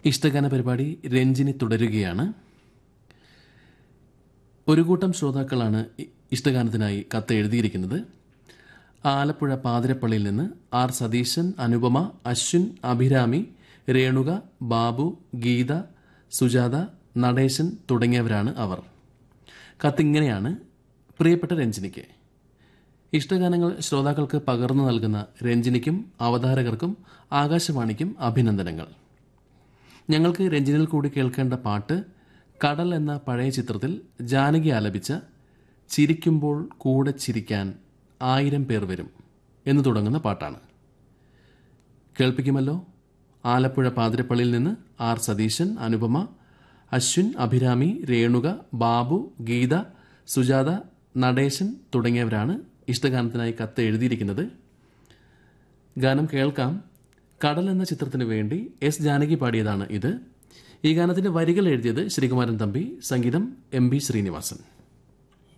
ഇഷ്ടഗാന പരിപാടി രഞ്ജിനി തുടരുകയാണ് ഒരു കൂട്ടം ശ്രോതാക്കളാണ് ഇ- ഇഷ്ടഗാനത്തിനായി കത്ത് എഴുതിയിരിക്കുന്നത് ആലപ്പുഴ പാതിരപ്പള്ളിയിൽ നിന്ന് ആർ സതീശൻ അനുപമ അശ്വിൻ അഭിരാമി രേണുക ബാബു ഗീത സുജാത നടേശൻ തുടങ്ങിയവരാണ് അവർ കത്തിങ്ങനെയാണ് പ്രിയപ്പെട്ട രഞ്ജിനിക്ക് ഇഷ്ടഗാനങ്ങൾ ശ്രോതാക്കൾക്ക് പകർന്നു നൽകുന്ന രഞ്ജിനിക്കും അവതാരകർക്കും ആകാശവാണിക്കും അഭിനന്ദനങ്ങൾ ഞങ്ങൾക്ക് രഞ്ജിനിൽ കൂടി കേൾക്കേണ്ട പാട്ട് കടൽ എന്ന പഴയ ചിത്രത്തിൽ ജാനകി ആലപിച്ച ചിരിക്കുമ്പോൾ കൂടെ ചിരിക്കാൻ ആയിരം പേർ വരും എന്ന് തുടങ്ങുന്ന പാട്ടാണ് കേൾപ്പിക്കുമല്ലോ ആലപ്പുഴ പാതിരപ്പള്ളിയിൽ നിന്ന് ആർ സതീശൻ അനുപമ അശ്വിൻ അഭിരാമി രേണുക ബാബു ഗീത സുജാത നടേശൻ തുടങ്ങിയവരാണ് ഇഷ്ടഗാനത്തിനായി കത്ത് എഴുതിയിരിക്കുന്നത് ഗാനം കേൾക്കാം കടൽ എന്ന ചിത്രത്തിന് വേണ്ടി എസ് ജാനകി പാടിയതാണ് ഇത് ഈ ഗാനത്തിന്റെ വരികൾ എഴുതിയത് ശ്രീകുമാരൻ തമ്പി സംഗീതം എം ബി ശ്രീനിവാസൻ